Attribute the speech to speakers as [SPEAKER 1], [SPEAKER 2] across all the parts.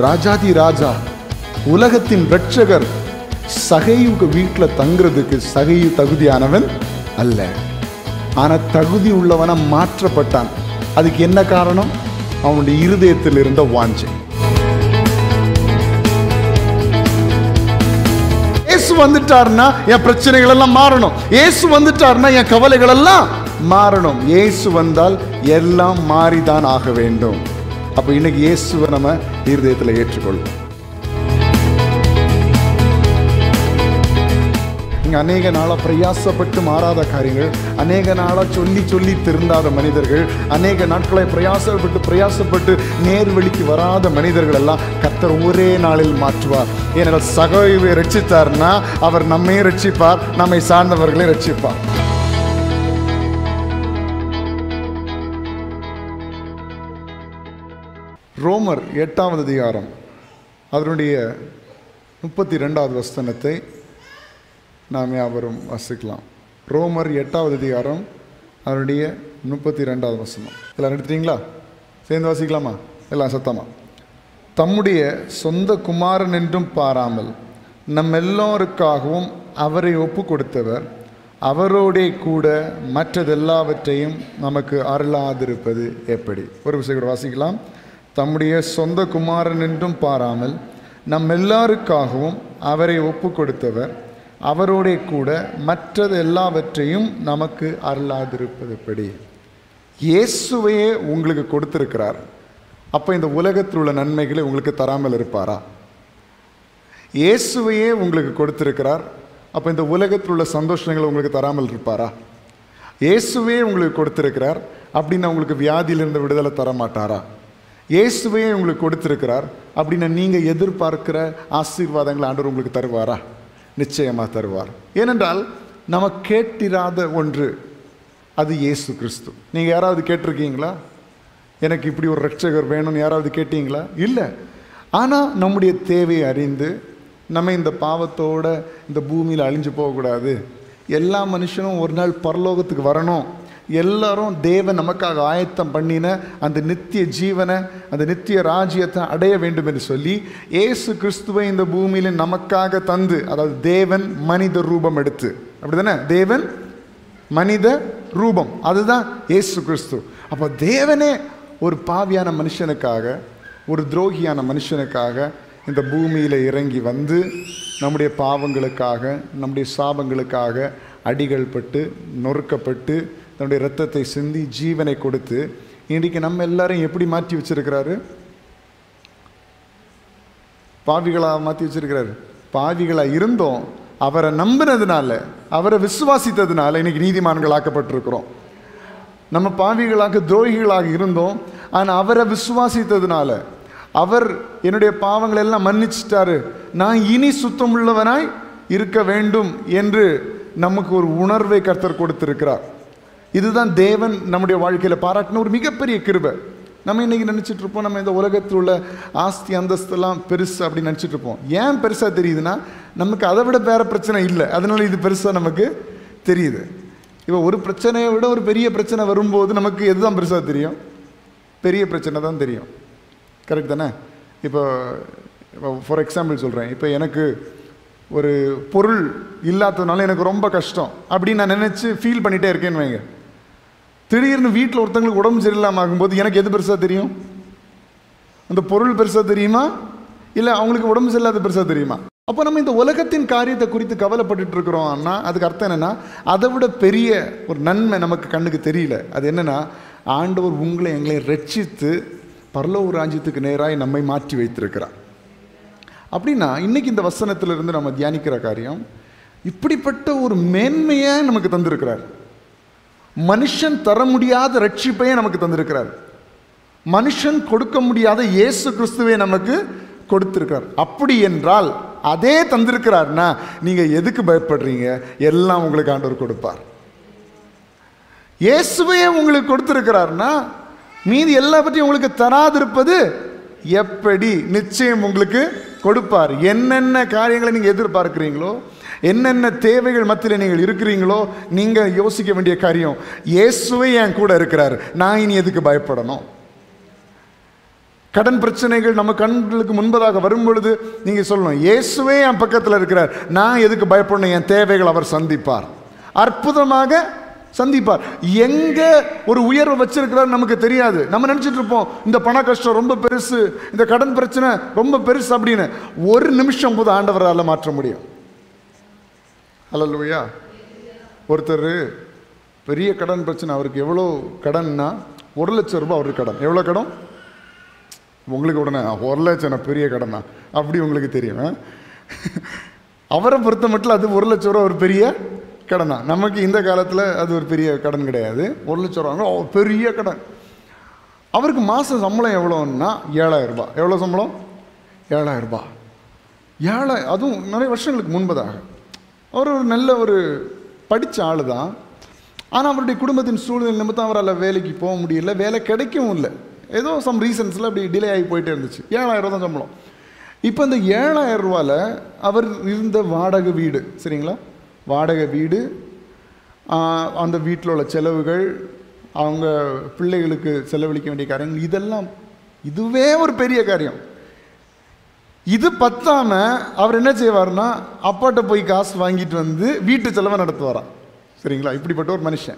[SPEAKER 1] ராஜாதி ராஜா உலகத்தின் ரட்சகர் சகையுக்கு வீட்டில் தங்குறதுக்கு சகையு தகுதியானவன் அல்ல ஆனா தகுதி உள்ளவன மாற்றப்பட்டான் அதுக்கு என்ன காரணம் அவனுடைய இருதயத்தில் இருந்த வாஞ்சை இயேசு வந்துட்டாருன்னா என் பிரச்சனைகள் எல்லாம் மாறணும் இயேசு வந்துட்டாருன்னா என் கவலைகள் எல்லாம் மாறணும் இயேசு வந்தால் எல்லாம் மாறிதான் ஆக வேண்டும் அப்ப இன்னைக்கு இயேசுவை நம்ம இருதயத்தில் ஏற்றுக்கொள்வோம் இங்க அநேக நாளா பிரயாசப்பட்டு மாறாத காரியங்கள் அநேக நாளா சொல்லி சொல்லி திருந்தாத மனிதர்கள் அநேக நாட்களை பிரயாசப்பட்டு பிரயாசப்பட்டு நேர்வழிக்கு வராத மனிதர்கள் எல்லாம் கர்த்தர் ஒரே நாளில் மாற்றுவார் ஏனென்றால் சகைவை ரட்சித்தார்னா அவர் நம்மையும் ரட்சிப்பார் நம்மை சார்ந்தவர்களையும் ரட்சிப்பார் ரோமர் எட்டாவது அதிகாரம் அதனுடைய முப்பத்தி ரெண்டாவது வசனத்தை நாம் யாவரும் வாசிக்கலாம் ரோமர் எட்டாவது அதிகாரம் அதனுடைய முப்பத்தி ரெண்டாவது வசனம் எல்லாம் எடுத்துட்டீங்களா சேர்ந்து வாசிக்கலாமா எல்லாம் சத்தமா தம்முடைய சொந்த குமாரன் என்றும் பாராமல் நம் எல்லோருக்காகவும் அவரை ஒப்பு கொடுத்தவர் அவரோடே கூட மற்றதெல்லாவற்றையும் நமக்கு அருளாதிருப்பது எப்படி ஒரு விஷயம் கூட வாசிக்கலாம் தம்முடைய சொந்த குமாரன் என்றும் பாராமல் நம் எல்லாருக்காகவும் அவரை ஒப்பு கொடுத்தவர் அவரோடே கூட மற்றது எல்லாவற்றையும் நமக்கு அருளாதிருப்பது எப்படி இயேசுவையே உங்களுக்கு கொடுத்திருக்கிறார் அப்போ இந்த உலகத்தில் உள்ள நன்மைகளை உங்களுக்கு தராமல் இருப்பாரா இயேசுவையே உங்களுக்கு கொடுத்திருக்கிறார் அப்போ இந்த உலகத்தில் உள்ள சந்தோஷங்களை உங்களுக்கு தராமல் இருப்பாரா இயேசுவே உங்களுக்கு கொடுத்திருக்கிறார் அப்படின்னா உங்களுக்கு வியாதியிலிருந்து விடுதலை தர மாட்டாரா இயேசுவே உங்களுக்கு கொடுத்திருக்கிறார் அப்படின்னா நீங்கள் எதிர்பார்க்கிற ஆசீர்வாதங்களை ஆண்டவர் உங்களுக்கு தருவாரா நிச்சயமாக தருவார் ஏனென்றால் நம்ம கேட்டிராத ஒன்று அது இயேசு கிறிஸ்து நீங்கள் யாராவது கேட்டிருக்கீங்களா எனக்கு இப்படி ஒரு ரட்சகர் வேணும்னு யாராவது கேட்டீங்களா இல்லை ஆனால் நம்முடைய தேவையை அறிந்து நம்ம இந்த பாவத்தோட இந்த பூமியில் அழிஞ்சு போகக்கூடாது எல்லா மனுஷனும் ஒரு நாள் பரலோகத்துக்கு வரணும் எல்லாரும் தேவன் நமக்காக ஆயத்தம் பண்ணின அந்த நித்திய ஜீவனை அந்த நித்திய ராஜ்யத்தை அடைய வேண்டும் என்று சொல்லி இயேசு கிறிஸ்துவை இந்த பூமியில் நமக்காக தந்து அதாவது தேவன் மனித ரூபம் எடுத்து அப்படிதானே தேவன் மனித ரூபம் அதுதான் இயேசு கிறிஸ்து அப்போ தேவனே ஒரு பாவியான மனுஷனுக்காக ஒரு துரோகியான மனுஷனுக்காக இந்த பூமியில் இறங்கி வந்து நம்முடைய பாவங்களுக்காக நம்முடைய சாபங்களுக்காக அடிகள் பட்டு நொறுக்கப்பட்டு தன்னுடைய இரத்தத்தை சிந்தி ஜீவனை கொடுத்து இன்றைக்கு நம்ம எல்லாரையும் எப்படி மாற்றி வச்சிருக்கிறாரு பாவிகளாக மாற்றி வச்சிருக்கிறாரு பாவிகளாக இருந்தோம் அவரை நம்பினதுனால அவரை விசுவாசித்ததுனால இன்னைக்கு நீதிமான்கள் ஆக்கப்பட்டிருக்கிறோம் நம்ம பாவிகளாக துரோகிகளாக இருந்தோம் ஆனால் அவரை விசுவாசித்ததுனால அவர் என்னுடைய பாவங்களை எல்லாம் மன்னிச்சிட்டாரு நான் இனி சுத்தம் உள்ளவனாய் இருக்க வேண்டும் என்று நமக்கு ஒரு உணர்வை கர்த்தர் கொடுத்திருக்கிறார் இதுதான் தேவன் நம்முடைய வாழ்க்கையில் பாராட்டின ஒரு மிகப்பெரிய கிருபை நம்ம இன்னைக்கு நினச்சிட்டு இருப்போம் நம்ம இந்த உலகத்தில் உள்ள ஆஸ்தி அந்தஸ்தெல்லாம் பெருசு அப்படின்னு நினச்சிட்டு இருப்போம் ஏன் பெருசாக தெரியுதுன்னா நமக்கு அதை விட வேற பிரச்சனை இல்லை அதனால இது பெருசாக நமக்கு தெரியுது இப்போ ஒரு பிரச்சனையை விட ஒரு பெரிய பிரச்சனை வரும்போது நமக்கு எதுதான் பெருசாக தெரியும் பெரிய பிரச்சனை தான் தெரியும் கரெக்ட் தானே இப்போ இப்போ ஃபார் எக்ஸாம்பிள் சொல்கிறேன் இப்போ எனக்கு ஒரு பொருள் இல்லாததுனால எனக்கு ரொம்ப கஷ்டம் அப்படின்னு நான் நினச்சி ஃபீல் பண்ணிகிட்டே இருக்கேன்னு வைங்க திடீர்னு வீட்டில் ஒருத்தங்களுக்கு உடம்பு சரியில்லாமல் ஆகும்போது எனக்கு எது பெருசாக தெரியும் அந்த பொருள் பெருசாக தெரியுமா இல்லை அவங்களுக்கு உடம்பு சரியில்லாத பெருசாக தெரியுமா அப்போ நம்ம இந்த உலகத்தின் காரியத்தை குறித்து கவலைப்பட்டுட்டு இருக்கிறோம்னா அதுக்கு அர்த்தம் என்னென்னா அதை விட பெரிய ஒரு நன்மை நமக்கு கண்ணுக்கு தெரியல அது என்னென்னா ஆண்டவர் உங்களை எங்களை ரட்சித்து பரலோக ராஜ்யத்துக்கு நேராக நம்மை மாற்றி வைத்திருக்கிறார் அப்படின்னா இன்னைக்கு இந்த வசனத்திலிருந்து நம்ம தியானிக்கிற காரியம் இப்படிப்பட்ட ஒரு மேன்மையை நமக்கு தந்திருக்கிறார் மனுஷன் தர முடியாத ரட்சிப்பையே நமக்கு தந்திருக்கிறார் மனுஷன் கொடுக்க முடியாத இயேசு கிறிஸ்துவை நமக்கு கொடுத்திருக்கிறார் அப்படி என்றால் அதே தந்திருக்கிறார்னா நீங்க எதுக்கு பயப்படுறீங்க எல்லாம் உங்களுக்கு ஆண்டவர் கொடுப்பார் இயேசுவையே உங்களுக்கு கொடுத்திருக்கிறார்னா மீதி எல்லாவற்றையும் உங்களுக்கு தராதிருப்பது எப்படி நிச்சயம் உங்களுக்கு கொடுப்பார் என்னென்ன காரியங்களை நீங்கள் எதிர்பார்க்கிறீங்களோ என்னென்ன தேவைகள் மத்தியில் நீங்கள் இருக்கிறீங்களோ நீங்கள் யோசிக்க வேண்டிய காரியம் இயேசுவே என் கூட இருக்கிறார் நான் இனி எதுக்கு பயப்படணும் கடன் பிரச்சனைகள் நம்ம கண்களுக்கு முன்பதாக வரும் பொழுது நீங்கள் சொல்லணும் இயேசுவே என் பக்கத்தில் இருக்கிறார் நான் எதுக்கு பயப்படணும் என் தேவைகள் அவர் சந்திப்பார் அற்புதமாக சந்திப்பார் எங்க ஒரு உயர்வை வச்சிருக்கிறார் நமக்கு தெரியாது நம்ம நினைச்சிட்டு இருப்போம் இந்த பண கஷ்டம் ரொம்ப பெருசு இந்த கடன் பிரச்சனை ரொம்ப பெருசு அப்படின்னு ஒரு நிமிஷம் போது ஆண்டவரால் மாற்ற முடியும் அல்லையா ஒருத்தர் பெரிய கடன் பிரச்சனை அவருக்கு எவ்வளோ கடன்னா ஒரு லட்சம் ரூபாய் அவருக்கு கடன் எவ்வளோ கடன் உங்களுக்கு உடனே ஒரு லட்சம் நான் பெரிய கடனா அப்படி உங்களுக்கு தெரியும் ஆ? அவரை பொறுத்த மட்டும் அது ஒரு லட்சம் ரூபா ஒரு பெரிய கடனா நமக்கு இந்த காலத்தில் அது ஒரு பெரிய கடன் கிடையாது ஒரு லட்சம் ரூபா ஓ, பெரிய கடன் அவருக்கு மாத சம்பளம் எவ்வளோன்னா ஏழாயிரம் ரூபாய் எவ்வளோ சம்பளம் ஏழாயிரம் ரூபாய் ஏழை அதுவும் நிறைய வருஷங்களுக்கு முன்பதாக அவர் ஒரு நல்ல ஒரு படித்த ஆள் தான் ஆனால் அவருடைய குடும்பத்தின் சூழ்நிலை நிமித்தம் அவரால் வேலைக்கு போக முடியல வேலை கிடைக்கவும் இல்லை ஏதோ சம் ரீசன்ஸில் அப்படி டிலே ஆகி போயிட்டே இருந்துச்சு ஏழாயிரம் ரூபா தான் சம்பளம் இப்போ இந்த ஏழாயிரம் ரூபாயில் அவர் இருந்த வாடகை வீடு சரிங்களா வாடகை வீடு ஆஹ், அந்த வீட்டில் உள்ள செலவுகள் அவங்க பிள்ளைகளுக்கு செலவழிக்க வேண்டிய காரியங்கள் இதெல்லாம் இதுவே ஒரு பெரிய காரியம் இது பத்தாம அவர் என்ன செய்வார்னா அப்பாட்ட போய் காசு வாங்கிட்டு வந்து வீட்டு செலவை நடத்துவாராம் சரிங்களா இப்படிப்பட்ட ஒரு மனுஷன்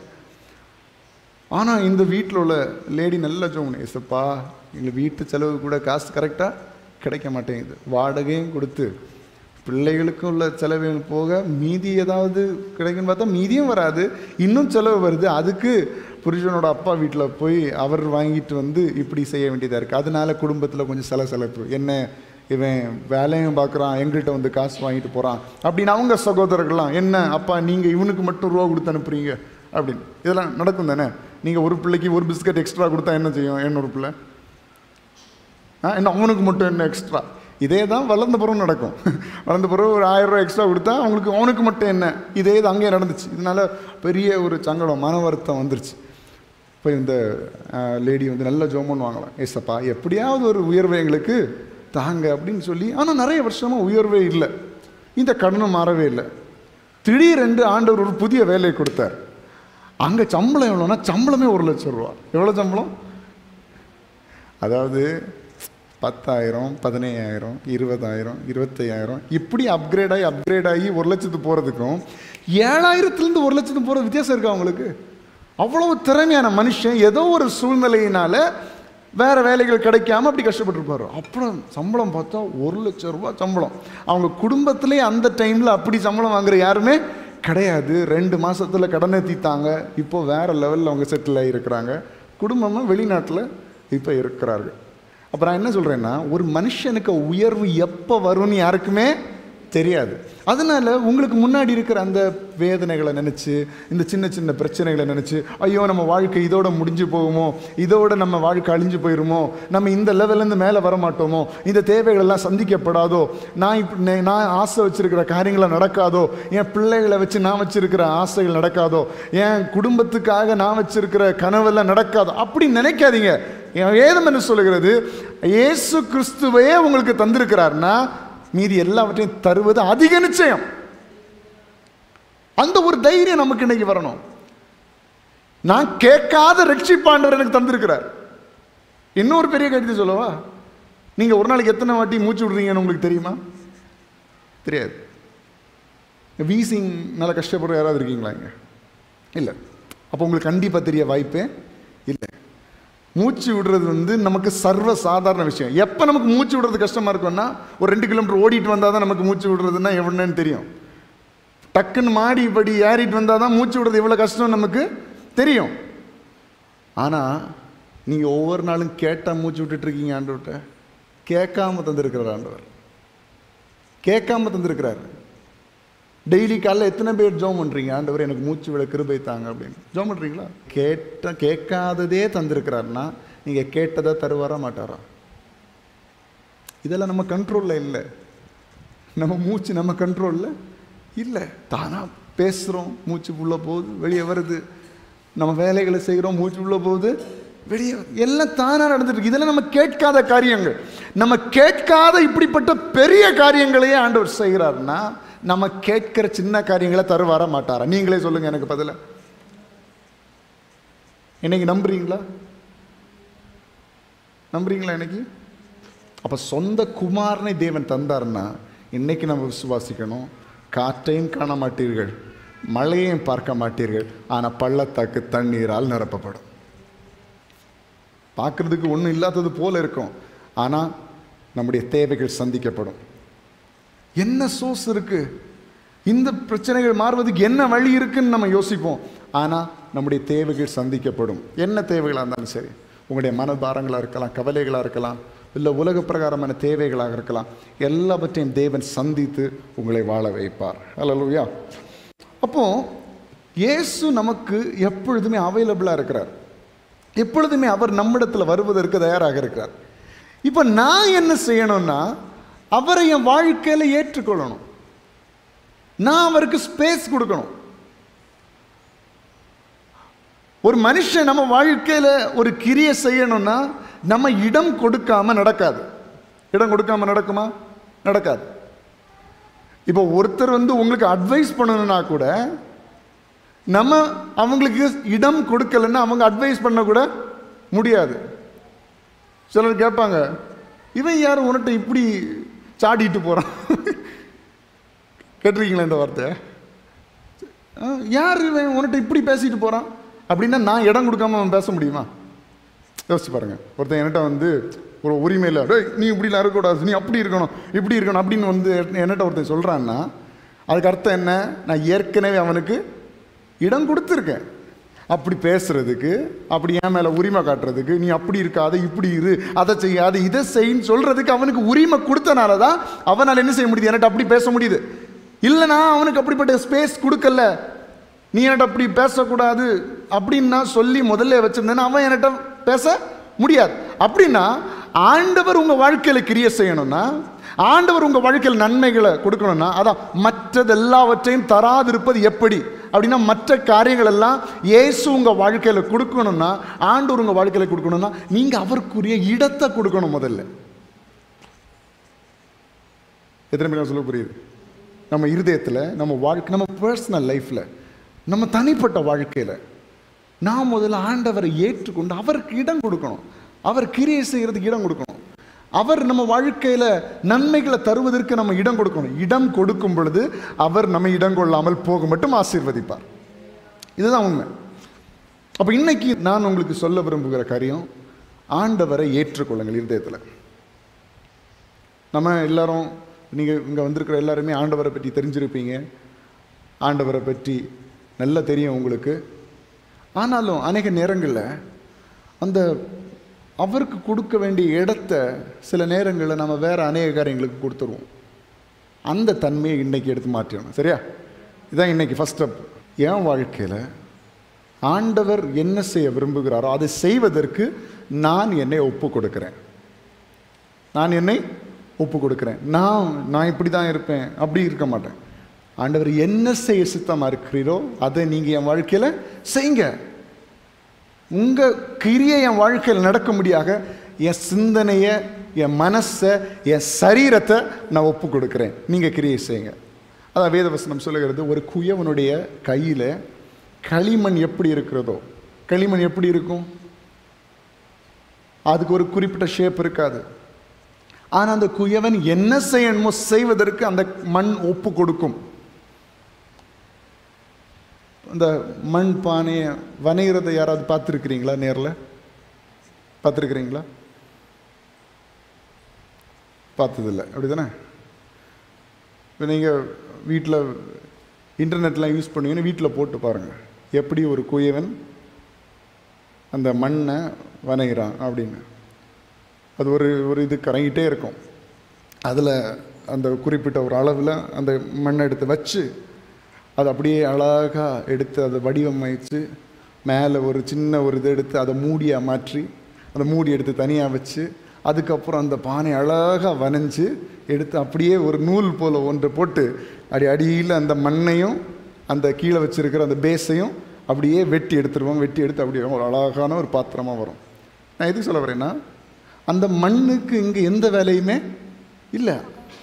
[SPEAKER 1] ஆனால் இந்த வீட்டில் உள்ள லேடி நல்லா ஜோமனு ஏசப்பா எங்கள் வீட்டு செலவு கூட காசு கரெக்டாக கிடைக்க மாட்டேங்குது வாடகையும் கொடுத்து பிள்ளைகளுக்கும் உள்ள செலவுகள் போக மீதி ஏதாவது கிடைக்குன்னு பார்த்தா மீதியும் வராது இன்னும் செலவு வருது அதுக்கு புருஷனோட அப்பா வீட்டில் போய் அவர் வாங்கிட்டு வந்து இப்படி செய்ய வேண்டியதாக இருக்குது அதனால குடும்பத்தில் கொஞ்சம் சலசலப்பு என்ன இவன் வேலையும் பார்க்குறான் எங்கள்கிட்ட வந்து காசு வாங்கிட்டு போகிறான் அப்படின்னு அவங்க சகோதரர்கள்லாம் என்ன அப்பா நீங்கள் இவனுக்கு மட்டும் ரூபா கொடுத்து அனுப்புறீங்க அப்படின்னு இதெல்லாம் நடக்கும் தானே நீங்கள் ஒரு பிள்ளைக்கு ஒரு பிஸ்கட் எக்ஸ்ட்ரா கொடுத்தா என்ன செய்யும் இன்னொரு பிள்ளை ஆ என்ன அவனுக்கு மட்டும் என்ன எக்ஸ்ட்ரா இதே தான் வளர்ந்த பிறகு நடக்கும் வளர்ந்த பிறகு ஒரு ஆயிரம் ரூபாய் எக்ஸ்ட்ரா கொடுத்தா அவங்களுக்கு அவனுக்கு மட்டும் என்ன இதே இது அங்கேயே நடந்துச்சு இதனால பெரிய ஒரு சங்கடம் மன வருத்தம் வந்துருச்சு இப்போ இந்த லேடி வந்து நல்ல ஜோம் பண்ணுவாங்களாம் ஏசப்பா எப்படியாவது ஒரு உயர்வை எங்களுக்கு தாங்க அப்படின்னு சொல்லி ஆனால் நிறைய வருஷமாக உயர்வே இல்லை இந்த கடனும் மாறவே இல்லை திடீரென்று ஆண்டவர் ஒரு புதிய வேலையை கொடுத்தார் அங்கே சம்பளம் எவ்வளோன்னா சம்பளமே ஒரு லட்சம் ரூபா எவ்வளோ சம்பளம் அதாவது பத்தாயிரம் பதினையாயிரம் இருபதாயிரம் இருபத்தையாயிரம் இப்படி அப்கிரேட் ஆகி அப்கிரேட் ஆகி ஒரு லட்சத்துக்கு போகிறதுக்கும் ஏழாயிரத்துலேருந்து ஒரு லட்சத்துக்கு போகிற வித்தியாசம் இருக்கா அவங்களுக்கு அவ்வளவு திறமையான மனுஷன் ஏதோ ஒரு சூழ்நிலையினால வேற வேலைகள் கிடைக்காம அப்படி கஷ்டப்பட்டிருப்பாரு அப்புறம் சம்பளம் பார்த்தா ஒரு லட்சம் ரூபாய் சம்பளம் அவங்க குடும்பத்திலே அந்த டைமில் அப்படி சம்பளம் வாங்குற யாருமே கிடையாது ரெண்டு மாசத்துல கடனை தீத்தாங்க இப்போ வேற லெவலில் அவங்க செட்டில் ஆகியிருக்கிறாங்க குடும்பமாக வெளிநாட்டில் இப்போ இருக்கிறார்கள் அப்போ நான் என்ன சொல்கிறேன்னா ஒரு மனுஷனுக்கு உயர்வு எப்போ வரும்னு யாருக்குமே தெரியாது அதனால உங்களுக்கு முன்னாடி இருக்கிற அந்த வேதனைகளை நினச்சி இந்த சின்ன சின்ன பிரச்சனைகளை நினச்சி ஐயோ நம்ம வாழ்க்கை இதோட முடிஞ்சு போகுமோ இதோட நம்ம வாழ்க்கை அழிஞ்சு போயிருமோ நம்ம இந்த லெவல்லேருந்து மேலே வர மாட்டோமோ இந்த தேவைகள் எல்லாம் சந்திக்கப்படாதோ நான் இப்ப நே- நான் ஆசை வச்சிருக்கிற காரியங்களை நடக்காதோ என் பிள்ளைகளை வச்சு நான் வச்சிருக்கிற ஆசைகள் நடக்காதோ என் குடும்பத்துக்காக நான் வச்சிருக்கிற கனவெல்லாம் நடக்காதோ அப்படி நினைக்காதீங்க என் வேதம் என்ன சொல்லுகிறது இயேசு கிறிஸ்துவையே உங்களுக்கு தந்திருக்கிறார்னா மீதி எல்லாவற்றையும் தருவது அதிக நிச்சயம் அந்த ஒரு தைரியம் நமக்கு இன்னைக்கு வரணும் நான் கேட்காத ரட்சிப்பாண்டவர் எனக்கு தந்திருக்கிறார் இன்னொரு பெரிய கருத்து சொல்லவா நீங்க ஒரு நாளைக்கு எத்தனை வாட்டி மூச்சு விடுறீங்கன்னு உங்களுக்கு தெரியுமா தெரியாது வீசிங் நல்லா கஷ்டப்படுற யாராவது இருக்கீங்களா இங்க இல்லை அப்போ உங்களுக்கு கண்டிப்பாக தெரிய வாய்ப்பே இல்லை மூச்சு விடுறது வந்து நமக்கு சர்வ சாதாரண விஷயம் எப்போ நமக்கு மூச்சு விடுறது கஷ்டமாக இருக்கும்னா ஒரு ரெண்டு கிலோமீட்டர் ஓடிட்டு வந்தால் தான் நமக்கு மூச்சு விடுறதுன்னா எவ்வளோன்னு தெரியும் டக்குன்னு மாடி படி ஏறிட்டு வந்தால் தான் மூச்சு விடுறது எவ்வளோ கஷ்டம் நமக்கு தெரியும் ஆனால் நீங்கள் ஒவ்வொரு நாளும் கேட்டால் மூச்சு விட்டுட்டு இருக்கீங்க ஆண்டவர்கிட்ட கேட்காம தந்திருக்கிறார் ஆண்டவர் கேட்காம தந்திருக்கிறார் டெய்லி காலைல எத்தனை பேர் ஜோம் பண்ணுறீங்க ஆண்டவர் எனக்கு மூச்சு விட கிருபை தாங்க அப்படின்னு ஜோம் பண்ணுறீங்களா கேட்ட கேட்காததே தந்திருக்கிறாருன்னா நீங்கள் கேட்டதை தருவாரா மாட்டாரா இதெல்லாம் நம்ம கண்ட்ரோலில் இல்லை நம்ம மூச்சு நம்ம கண்ட்ரோலில் இல்லை தானாக பேசுகிறோம் மூச்சு உள்ள போகுது வெளியே வருது நம்ம வேலைகளை செய்கிறோம் மூச்சு உள்ள போகுது வெளியே வருது. எல்லாம் தானாக நடந்துட்டு இருக்கு இதெல்லாம் நம்ம கேட்காத காரியங்கள் நம்ம கேட்காத இப்படிப்பட்ட பெரிய காரியங்களையே ஆண்டவர் செய்கிறாருன்னா நம்ம கேட்கிற சின்ன காரியங்களை தருவாரா மாட்டாரா நீங்களே சொல்லுங்க எனக்கு பதில இன்னைக்கு நம்புறீங்களா நம்புறீங்களா இன்னைக்கு அப்போ சொந்த குமாரனை தேவன் தந்தார்னா இன்னைக்கு நம்ம விசுவாசிக்கணும் காற்றையும் காண மாட்டீர்கள் மழையையும் பார்க்க மாட்டீர்கள் ஆனால் பள்ளத்தாக்கு தண்ணீரால் நிரப்பப்படும் பார்க்குறதுக்கு ஒன்றும் இல்லாதது போல இருக்கும் ஆனால் நம்முடைய தேவைகள் சந்திக்கப்படும் என்ன சோர்ஸ் இருக்கு இந்த பிரச்சனைகள் மாறுவதுக்கு என்ன வழி இருக்குன்னு நம்ம யோசிப்போம் ஆனால் நம்முடைய தேவைகள் சந்திக்கப்படும் என்ன தேவைகளாக இருந்தாலும் சரி உங்களுடைய மனபாரங்களாக இருக்கலாம் கவலைகளாக இருக்கலாம் இல்லை உலக பிரகாரமான தேவைகளாக இருக்கலாம் எல்லாவற்றையும் தேவன் சந்தித்து உங்களை வாழ வைப்பார் அல்லலுயா அப்போ இயேசு நமக்கு எப்பொழுதுமே அவைலபிளாக இருக்கிறார் எப்பொழுதுமே அவர் நம்மிடத்தில் வருவதற்கு தயாராக இருக்கிறார் இப்போ நான் என்ன செய்யணும்னா அவரை என் வாழ்க்கையில் ஏற்றுக்கொள்ளணும் நான் அவருக்கு ஸ்பேஸ் கொடுக்கணும் ஒரு மனுஷன் நம்ம வாழ்க்கையில் ஒரு கிரியை செய்யணும்னா நம்ம இடம் கொடுக்காம நடக்காது இடம் கொடுக்காம நடக்குமா நடக்காது இப்போ ஒருத்தர் வந்து உங்களுக்கு அட்வைஸ் பண்ணணும்னா கூட நம்ம அவங்களுக்கு இடம் கொடுக்கலன்னா அவங்க அட்வைஸ் பண்ண கூட முடியாது சிலர் கேட்பாங்க இவன் யார் உன்கிட்ட இப்படி சாடிட்டு போகிறான் கேட்டிருக்கீங்களா இந்த வார்த்தை ஆ, யார் இவன் உன்கிட்ட இப்படி பேசிட்டு போகிறான் அப்படின்னா நான் இடம் கொடுக்காம அவன் பேச முடியுமா யோசிச்சு பாருங்க ஒருத்தன் என்கிட்ட வந்து ஒரு உரிமையில் டேய் நீ இப்படிலாம் இருக்கக்கூடாது நீ அப்படி இருக்கணும் இப்படி இருக்கணும் அப்படின்னு வந்து என்கிட்ட ஒருத்தன் சொல்கிறான்னா அதுக்கு அர்த்தம் என்ன நான் ஏற்கனவே அவனுக்கு இடம் கொடுத்துருக்கேன் அப்படி பேசுறதுக்கு அப்படி என் மேலே உரிமை காட்டுறதுக்கு நீ அப்படி இருக்காத இப்படி இரு அதை செய்யாத இதை செய்ன்னு சொல்றதுக்கு அவனுக்கு உரிமை கொடுத்தனால தான் அவனால் என்ன செய்ய முடியுது என்கிட்ட அப்படி பேச முடியுது இல்லைனா அவனுக்கு அப்படிப்பட்ட ஸ்பேஸ் கொடுக்கல நீ என்கிட்ட அப்படி பேசக்கூடாது அப்படின்னு நான் சொல்லி முதல்ல வச்சிருந்தேன்னா அவன் என்கிட்ட பேச முடியாது அப்படின்னா ஆண்டவர் உங்க வாழ்க்கையில கிரிய செய்யணும்னா ஆண்டவர் உங்க வாழ்க்கையில் நன்மைகளை கொடுக்கணும்னா அதான் மற்றது எல்லாவற்றையும் தராதிருப்பது எப்படி அப்படின்னா மற்ற காரியங்கள் எல்லாம் இயேசு உங்க வாழ்க்கையில கொடுக்கணும்னா ஆண்டவர் உங்க வாழ்க்கையில கொடுக்கணும்னா நீங்க அவருக்குரிய இடத்தை கொடுக்கணும் முதல்ல எத்தனை பேர் சொல்ல புரியுது நம்ம இருதயத்தில் நம்ம வாழ்க்கை நம்ம பர்சனல் லைஃப்பில் நம்ம தனிப்பட்ட வாழ்க்கையில் நான் முதல்ல ஆண்டவரை ஏற்றுக்கொண்டு அவருக்கு இடம் கொடுக்கணும் அவர் கிரியை செய்கிறதுக்கு இடம் கொடுக்கணும் அவர் நம்ம வாழ்க்கையில் நன்மைகளை தருவதற்கு நம்ம இடம் கொடுக்கணும் இடம் கொடுக்கும் பொழுது அவர் நம்ம இடம் கொள்ளாமல் போக மட்டும் ஆசீர்வதிப்பார் இதுதான் உண்மை அப்போ இன்னைக்கு நான் உங்களுக்கு சொல்ல விரும்புகிற காரியம் ஆண்டவரை ஏற்றுக்கொள்ளுங்கள் இருதயத்தில் நம்ம எல்லாரும் நீங்கள் இங்கே வந்திருக்கிற எல்லாருமே ஆண்டவரை பற்றி தெரிஞ்சிருப்பீங்க ஆண்டவரை பற்றி நல்லா தெரியும் உங்களுக்கு ஆனாலும் அநேக நேரங்களில் அந்த அவருக்கு கொடுக்க வேண்டிய இடத்த சில நேரங்களில் நம்ம வேறு அநேக காரியங்களுக்கு கொடுத்துருவோம் அந்த தன்மையை இன்னைக்கு எடுத்து மாற்றிடணும் சரியா இதான் இன்னைக்கு ஃபஸ்ட் ஸ்டெப் என் வாழ்க்கையில் ஆண்டவர் என்ன செய்ய விரும்புகிறாரோ அதை செய்வதற்கு நான் என்னை ஒப்பு கொடுக்கிறேன் நான் என்னை ஒப்பு கொடுக்கிறேன் நான் நான் இப்படி தான் இருப்பேன் அப்படி இருக்க மாட்டேன் ஆண்டவர் என்ன செய்ய சித்தமாக இருக்கிறீரோ அதை நீங்கள் என் வாழ்க்கையில் செய்யுங்க உங்கள் கிரியை என் வாழ்க்கையில் நடக்க முடியாக என் சிந்தனையை என் மனசை என் சரீரத்தை நான் ஒப்பு கொடுக்குறேன் நீங்கள் கிரியை செய்யுங்க அதான் வேதவசனம் சொல்லுகிறது ஒரு குயவனுடைய கையில் களிமண் எப்படி இருக்கிறதோ களிமண் எப்படி இருக்கும் அதுக்கு ஒரு குறிப்பிட்ட ஷேப் இருக்காது ஆனால் அந்த குயவன் என்ன செய்யணுமோ செய்வதற்கு அந்த மண் ஒப்பு கொடுக்கும் அந்த மண் பானையை வனைகிறத யாராவது பார்த்துருக்கிறீங்களா நேரில் பார்த்துருக்கிறீங்களா பார்த்ததில்ல அப்படி தானே இப்போ நீங்கள் வீட்டில் இன்டர்நெட்லாம் யூஸ் பண்ணுவீங்கன்னா வீட்டில் போட்டு பாருங்கள் எப்படி ஒரு குயவன் அந்த மண்ணை வனைகிறான் அப்படின்னு அது ஒரு ஒரு இது கறங்கிட்டே இருக்கும் அதில் அந்த குறிப்பிட்ட ஒரு அளவில் அந்த மண்ணை எடுத்து வச்சு அதை அப்படியே அழகாக எடுத்து அதை வடிவமைச்சு மேலே ஒரு சின்ன ஒரு இது எடுத்து அதை மூடியாக மாற்றி அந்த மூடி எடுத்து தனியாக வச்சு அதுக்கப்புறம் அந்த பானை அழகாக வனைஞ்சு எடுத்து அப்படியே ஒரு நூல் போல் ஒன்று போட்டு அடி அடியில் அந்த மண்ணையும் அந்த கீழே வச்சிருக்கிற அந்த பேஸையும் அப்படியே வெட்டி எடுத்துருவோம் வெட்டி எடுத்து அப்படியே ஒரு அழகான ஒரு பாத்திரமாக வரும் நான் எதுக்கு சொல்ல வரேன்னா அந்த மண்ணுக்கு இங்கே எந்த வேலையுமே இல்லை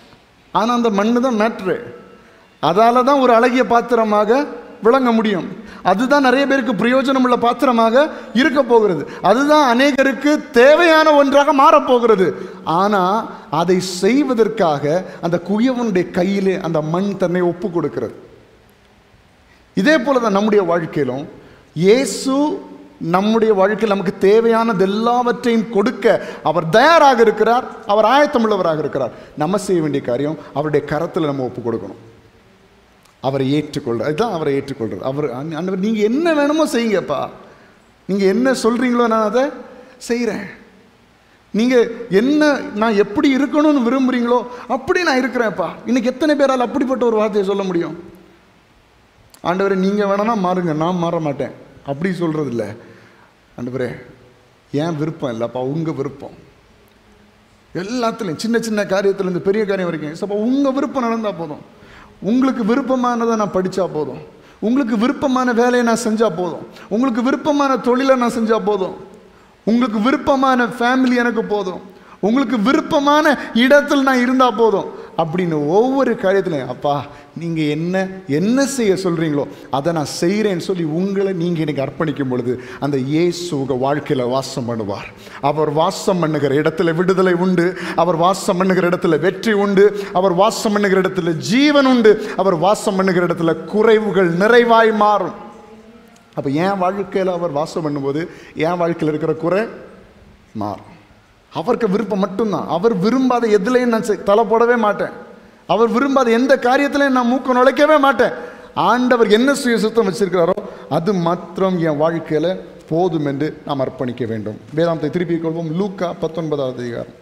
[SPEAKER 1] ஆனால் அந்த மண்ணு தான் மேட்ரு அதால தான் ஒரு அழகிய பாத்திரமாக விளங்க முடியும் அதுதான் நிறைய பேருக்கு பிரயோஜனம் உள்ள பாத்திரமாக இருக்க போகிறது அதுதான் அநேகருக்கு தேவையான ஒன்றாக மாறப்போகிறது ஆனால் அதை செய்வதற்காக அந்த குயவனுடைய கையிலே அந்த மண் தன்னை ஒப்பு கொடுக்கிறது இதே போல தான் நம்முடைய வாழ்க்கையிலும் இயேசு நம்முடைய வாழ்க்கையில் நமக்கு தேவையானது எல்லாவற்றையும் கொடுக்க அவர் தயாராக இருக்கிறார் அவர் ஆயத்தமுள்ளவராக இருக்கிறார் நம்ம செய்ய வேண்டிய காரியம் அவருடைய கரத்தில் நம்ம ஒப்பு கொடுக்கணும் அவரை ஏற்றுக்கொள்ற அதுதான் அவரை ஏற்றுக்கொள்றது அவர் ஆண்டவர் நீங்கள் என்ன வேணுமோ செய்யுங்கப்பா நீங்கள் என்ன சொல்கிறீங்களோ நான் அதை செய்கிறேன் நீங்கள் என்ன நான் எப்படி இருக்கணும்னு விரும்புகிறீங்களோ அப்படி நான் இருக்கிறேன்ப்பா இன்னைக்கு எத்தனை பேரால் அப்படிப்பட்ட ஒரு வார்த்தையை சொல்ல முடியும் ஆண்டவரே நீங்கள் வேணானா மாறுங்க நான் மாற மாட்டேன் அப்படி சொல்கிறது இல்லை ஆண்டவரே ஏன் விருப்பம் இல்லைப்பா உங்கள் விருப்பம் எல்லாத்துலேயும் சின்ன சின்ன காரியத்துலேருந்து பெரிய காரியம் வரைக்கும் சப்பா உங்கள் விருப்பம் நடந்தால் போதும் உங்களுக்கு விருப்பமானதை நான் படித்தா போதும் உங்களுக்கு விருப்பமான வேலையை நான் செஞ்சால் போதும் உங்களுக்கு விருப்பமான தொழிலை நான் செஞ்சால் போதும் உங்களுக்கு விருப்பமான ஃபேமிலி எனக்கு போதும் உங்களுக்கு விருப்பமான இடத்தில் நான் இருந்தால் போதும் அப்படின்னு ஒவ்வொரு காரியத்திலையும் அப்பா நீங்கள் என்ன என்ன செய்ய சொல்கிறீங்களோ அதை நான் செய்கிறேன்னு சொல்லி உங்களை நீங்கள் எனக்கு அர்ப்பணிக்கும் பொழுது அந்த இயேசு உங்கள் வாழ்க்கையில் வாசம் பண்ணுவார் அவர் வாசம் பண்ணுகிற இடத்துல விடுதலை உண்டு அவர் வாசம் பண்ணுகிற இடத்துல வெற்றி உண்டு அவர் வாசம் பண்ணுகிற இடத்துல ஜீவன் உண்டு அவர் வாசம் பண்ணுகிற இடத்துல குறைவுகள் நிறைவாய் மாறும் அப்போ என் வாழ்க்கையில் அவர் வாசம் பண்ணும்போது என் வாழ்க்கையில் இருக்கிற குறை மாறும் அவருக்கு விருப்பம் மட்டும்தான் அவர் விரும்பாத எதுலையும் நான் செ- தலை போடவே மாட்டேன் அவர் விரும்பாத எந்த காரியத்திலையும் நான் மூக்க நுழைக்கவே மாட்டேன் ஆண்டவர் என்ன சுய சுத்தம் வச்சிருக்கிறாரோ அது மாத்திரம் என் வாழ்க்கையில் போதும் என்று நாம் அர்ப்பணிக்க வேண்டும் வேதாந்தத்தை திருப்பிக் கொள்வோம் லூக்கா பத்தொன்பதாவது அதிகாரம்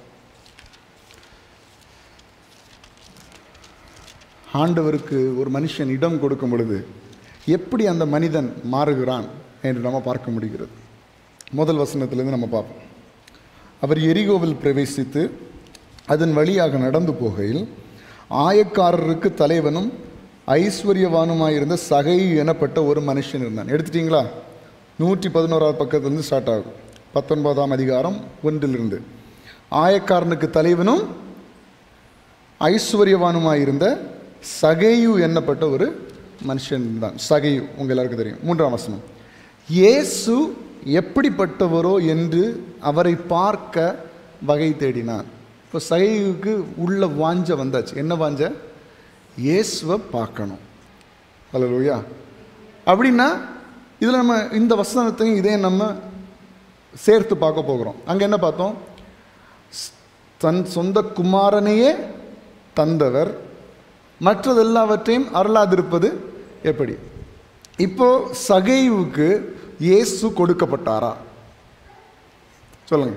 [SPEAKER 1] ஆண்டவருக்கு ஒரு மனுஷன் இடம் கொடுக்கும் பொழுது எப்படி அந்த மனிதன் மாறுகிறான் என்று நம்ம பார்க்க முடிகிறது முதல் வசனத்திலிருந்து நம்ம பார்ப்போம் அவர் எரிகோவில் பிரவேசித்து அதன் வழியாக நடந்து போகையில் ஆயக்காரருக்கு தலைவனும் ஐஸ்வர்யவானுமாயிருந்த சகை எனப்பட்ட ஒரு மனுஷன் இருந்தான் எடுத்துட்டீங்களா நூற்றி பதினோராவது பக்கத்துலேருந்து ஸ்டார்ட் ஆகும் பத்தொன்பதாம் அதிகாரம் ஒன்றிலிருந்து ஆயக்காரனுக்கு தலைவனும் ஐஸ்வர்யவானுமாயிருந்த சகையு என்னப்பட்ட ஒரு மனுஷன் தான் சகையு உங்க எல்லாருக்கும் தெரியும் மூன்றாம் வசனம் இயேசு எப்படிப்பட்டவரோ என்று அவரை பார்க்க வகை தேடினான் இப்போ சகையுக்கு உள்ள வாஞ்ச வந்தாச்சு என்ன வாஞ்ச இயேசுவை பார்க்கணும் ஹalleluya அப்படின்னா இதில் நம்ம இந்த வசனத்தையும் இதையும் நம்ம சேர்த்து பார்க்க போகிறோம் அங்கே என்ன பார்த்தோம் தன் சொந்த குமாரனையே தந்தவர் மற்றது எல்லாவற்றையும் அருளாதிருப்பது எப்படி இப்போ சகைவுக்கு இயேசு கொடுக்கப்பட்டாரா சொல்லுங்க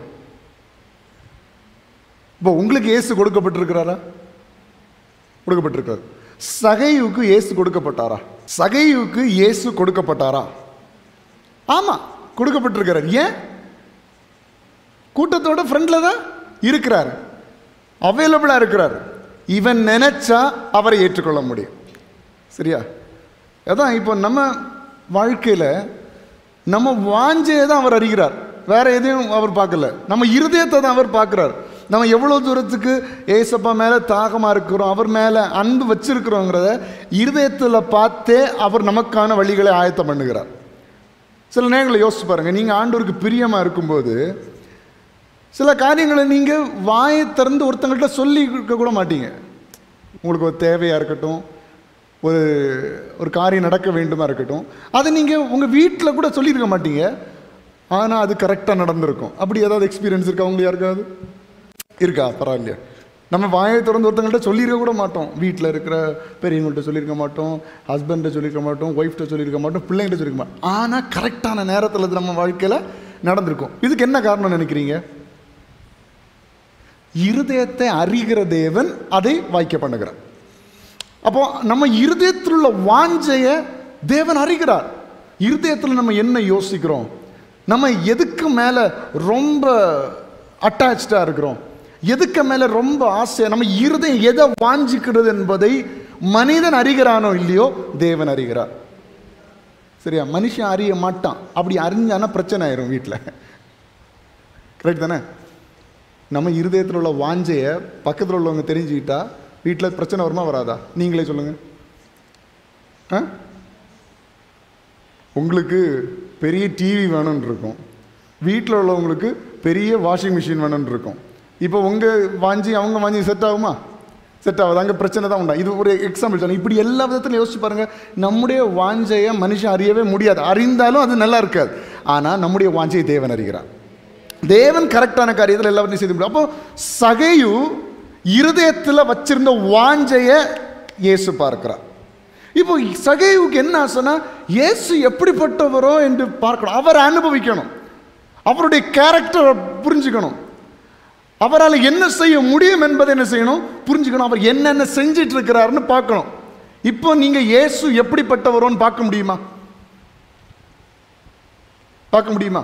[SPEAKER 1] இப்போ உங்களுக்கு இயேசு கொடுக்கப்பட்டிருக்கிறாரா கொடுக்கப்பட்டிருக்காரு சகைவுக்கு இயேசு கொடுக்கப்பட்டாரா சகைவுக்கு இயேசு கொடுக்கப்பட்டாரா ஆமா கொடுக்கப்பட்டிருக்கிறார் ஏன் கூட்டத்தோட ஃப்ரெண்டில் தான் இருக்கிறார் அவைலபிளாக இருக்கிறார் இவன் நினைச்சா அவரை ஏற்றுக்கொள்ள முடியும் சரியா அதான் இப்போ நம்ம வாழ்க்கையில் நம்ம வாஞ்சையை தான் அவர் அறிகிறார் வேற எதையும் அவர் பார்க்கல நம்ம இருதயத்தை தான் அவர் பார்க்குறார் நம்ம எவ்வளோ தூரத்துக்கு ஏசப்பா மேலே தாகமாக இருக்கிறோம் அவர் மேலே அன்பு வச்சிருக்கிறோங்கிறத இருதயத்தில் பார்த்தே அவர் நமக்கான வழிகளை ஆயத்தம் பண்ணுகிறார் சில நேரங்களில் யோசிச்சு பாருங்கள் நீங்கள் ஆண்டவருக்கு பிரியமாக இருக்கும்போது சில காரியங்களை நீங்கள் வாயை திறந்து ஒருத்தங்கள்ட்ட சொல்லி இருக்க கூட மாட்டீங்க உங்களுக்கு ஒரு தேவையாக இருக்கட்டும் ஒரு ஒரு காரியம் நடக்க வேண்டுமா இருக்கட்டும் அதை நீங்கள் உங்கள் வீட்டில் கூட சொல்லியிருக்க மாட்டீங்க ஆனால் அது கரெக்டாக நடந்திருக்கும் அப்படி ஏதாவது எக்ஸ்பீரியன்ஸ் இருக்கா உங்களுக்கு யாருக்காவது இருக்கா பரவாயில்லையா நம்ம வாயை திறந்து ஒருத்தங்கள்ட்ட சொல்லியிருக்க கூட மாட்டோம் வீட்டில் இருக்கிற பெரியவங்கள்ட்ட சொல்லியிருக்க மாட்டோம் ஹஸ்பண்ட்டை சொல்லியிருக்க மாட்டோம் ஒய்ஃப்ட்ட சொல்லியிருக்க மாட்டோம் பிள்ளைங்கிட்ட சொல்லியிருக்க மாட்டோம் ஆனால் கரெக்டான நேரத்தில் அது நம்ம வாழ்க்கையில் நடந்திருக்கும் இதுக்கு என்ன காரணம் நினைக்கிறீங்க இருதயத்தை அறிகிற தேவன் அதை வாய்க்க பண்ணுகிறார் அப்போ நம்ம இருதயத்தில் உள்ள வாஞ்சைய தேவன் அறிகிறார் இருதயத்தில் நம்ம என்ன யோசிக்கிறோம் நம்ம எதுக்கு மேலே ரொம்ப அட்டாச்சாக இருக்கிறோம் எதுக்கு மேலே ரொம்ப ஆசை நம்ம இருதயம் எதை வாஞ்சிக்கிறது என்பதை மனிதன் அறிகிறானோ இல்லையோ தேவன் அறிகிறார் சரியா மனுஷன் அறிய மாட்டான் அப்படி அறிஞ்சானா பிரச்சனை ஆயிரும் வீட்டில் கரெக்ட் தானே நம்ம இருதயத்தில் உள்ள வாஞ்சையை பக்கத்தில் உள்ளவங்க தெரிஞ்சுக்கிட்டா வீட்டில் பிரச்சனை வருமா வராதா நீங்களே சொல்லுங்கள் ஆ உங்களுக்கு பெரிய டிவி வேணும்னு இருக்கும் வீட்டில் உள்ளவங்களுக்கு பெரிய வாஷிங் மிஷின் வேணும்னு இருக்கும் இப்போ உங்கள் வாஞ்சி அவங்க வாஞ்சி செட் ஆகுமா செட் ஆகுது அங்கே பிரச்சனை தான் உண்டா இது ஒரு எக்ஸாம்பிள் சொன்னேன் இப்படி எல்லா விதத்திலும் யோசிச்சு பாருங்க நம்முடைய வாஞ்சையை மனுஷன் அறியவே முடியாது அறிந்தாலும் அது நல்லா இருக்காது ஆனால் நம்முடைய வாஞ்சையை தேவன் அறிகிறார் தேவன் கரெக்டான காரியத்தில் எல்லாவற்றையும் செய்து முடியும் அப்போ சகையு இருதயத்தில் வச்சிருந்த வாஞ்சையை இயேசு பார்க்கிறார் இப்போ சகையுக்கு என்ன ஆசைனா இயேசு எப்படிப்பட்டவரோ என்று பார்க்கணும் அவரை அனுபவிக்கணும் அவருடைய கேரக்டரை புரிஞ்சுக்கணும் அவரால் என்ன செய்ய முடியும் என்பதை என்ன செய்யணும் புரிஞ்சுக்கணும் அவர் என்னென்ன செஞ்சிட்டு இருக்கிறாருன்னு பார்க்கணும் இப்போ நீங்க இயேசு எப்படிப்பட்டவரோன்னு பார்க்க முடியுமா பார்க்க முடியுமா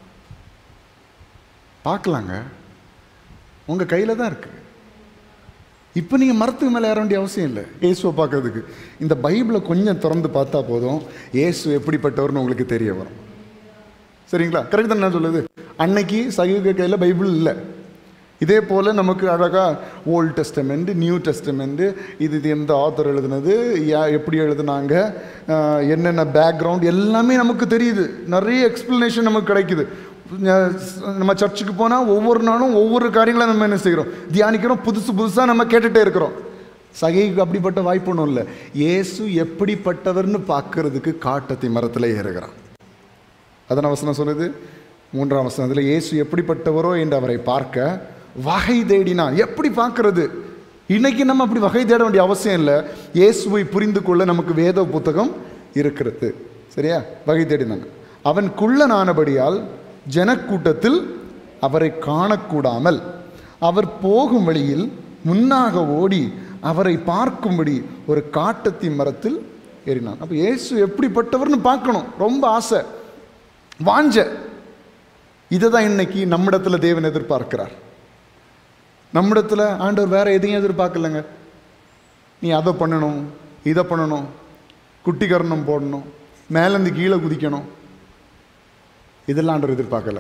[SPEAKER 1] பார்க்கலாங்க உங்க கையில தான் இருக்கு இப்போ நீங்கள் மரத்துக்கு மேலே ஏற வேண்டிய அவசியம் இல்லை இயேசுவை பார்க்கறதுக்கு இந்த பைபிளை கொஞ்சம் திறந்து பார்த்தா போதும் இயேசு எப்படிப்பட்டவர்னு உங்களுக்கு தெரிய வரும் சரிங்களா கரெக்ட் தான் நான் சொல்லுது அன்னைக்கு சகிக கையில் பைபிள் இல்லை இதே போல் நமக்கு அழகாக ஓல்ட் டெஸ்டமெண்ட் நியூ டெஸ்டமெண்ட் இது இது எந்த ஆத்தர் எழுதுனது யா எப்படி எழுதுனாங்க ஆஹ் என்னென்ன பேக்ரவுண்ட் எல்லாமே நமக்கு தெரியுது நிறைய எக்ஸ்ப்ளனேஷன் நமக்கு கிடைக்குது அஹ் நம்ம சர்ச்சுக்கு போனால் ஒவ்வொரு நாளும் ஒவ்வொரு காரியங்களை நம்ம என்ன செய்கிறோம் தியானிக்கிறோம் புதுசு புதுசாக நம்ம கேட்டுகிட்டே இருக்கிறோம் சகைக்கு அப்படிப்பட்ட வாய்ப்பு ஒன்றும் இல்லை இயேசு எப்படிப்பட்டவர்னு பார்க்கறதுக்கு காட்டத்தி மரத்தில் ஏறுகிறான் அதான் வசனம் சொல்லுது மூன்றாம் வசனத்தில் இயேசு எப்படிப்பட்டவரோ என்று அவரை பார்க்க வகை தேடினான் எப்படி பார்க்கறது இன்னைக்கு நம்ம அப்படி வகை தேட வேண்டிய அவசியம் இல்லை இயேசுவை புரிந்து கொள்ள நமக்கு வேத புத்தகம் இருக்கிறது சரியா வகை தேடினாங்க அவன் குள்ளனானபடியால் ஜனக்கூட்டத்தில் அவரை காணக்கூடாமல் அவர் போகும் வழியில் முன்னாக ஓடி அவரை பார்க்கும்படி ஒரு காட்டத்தி மரத்தில் ஏறினான் அப்போ இயேசு எப்படிப்பட்டவர்னு பார்க்கணும் ரொம்ப ஆசை வாஞ்ச இதை தான் இன்னைக்கு நம்மிடத்துல தேவன் எதிர்பார்க்கிறார் நம்மிடத்துல ஆண்டவர் வேற எதையும் எதிர்பார்க்கலங்க நீ அதை பண்ணணும் இதை பண்ணணும் குட்டி கரணம் போடணும் மேலேருந்து கீழே குதிக்கணும் இதெல்லாம் ஆண்டவர் எதிர்பார்க்கல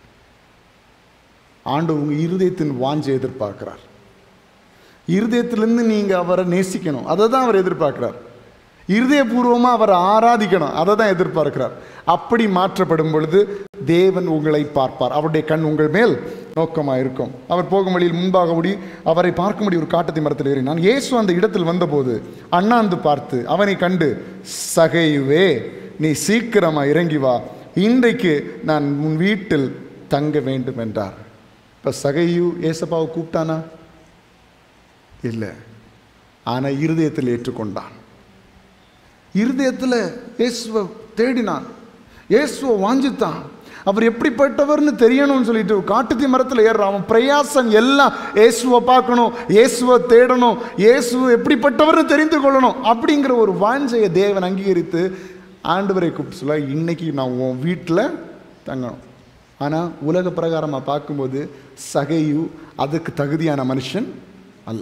[SPEAKER 1] ஆண்டவர் உங்க இருதயத்தின் வாஞ்சை எதிர்பார்க்கிறார் இருதயத்திலிருந்து நீங்க அவரை நேசிக்கணும் அதை தான் அவர் எதிர்பார்க்கிறார் இருதயபூர்வமாக அவரை ஆராதிக்கணும் அதை தான் எதிர்பார்க்கிறார் அப்படி மாற்றப்படும் பொழுது தேவன் உங்களை பார்ப்பார் அவருடைய கண் உங்கள் மேல் நோக்கமாக இருக்கும் அவர் போகும் வழியில் முன்பாக ஓடி அவரை பார்க்கும்படி ஒரு காட்டத்தை மரத்தில் ஏறினான் இயேசு அந்த இடத்தில் வந்தபோது அண்ணாந்து பார்த்து அவனை கண்டு சகையுவே நீ சீக்கிரமா இறங்கி வா இன்றைக்கு நான் உன் வீட்டில் தங்க வேண்டும் என்றார் இப்போ சகையு ஏசப்பாவை கூப்பிட்டானா இல்லை ஆனால் இருதயத்தில் ஏற்றுக்கொண்டான் இருதயத்தில் இயேசுவை தேடினான் இயேசுவை வாஞ்சித்தான் அவர் எப்படிப்பட்டவர்னு தெரியணும்னு சொல்லிட்டு காட்டுத்தி மரத்தில் ஏறுறான் அவன் பிரயாசம் எல்லாம் இயேசுவை பார்க்கணும் இயேசுவை தேடணும் இயேசு எப்படிப்பட்டவர்னு தெரிந்து கொள்ளணும் அப்படிங்கிற ஒரு வாஞ்சையை தேவன் அங்கீகரித்து ஆண்டவரை கூப்பிட்டு சொல்ல இன்னைக்கு நான் உன் வீட்டில் தங்கணும் ஆனால் உலக பிரகாரமாக பார்க்கும்போது சகையு அதுக்கு தகுதியான மனுஷன் அல்ல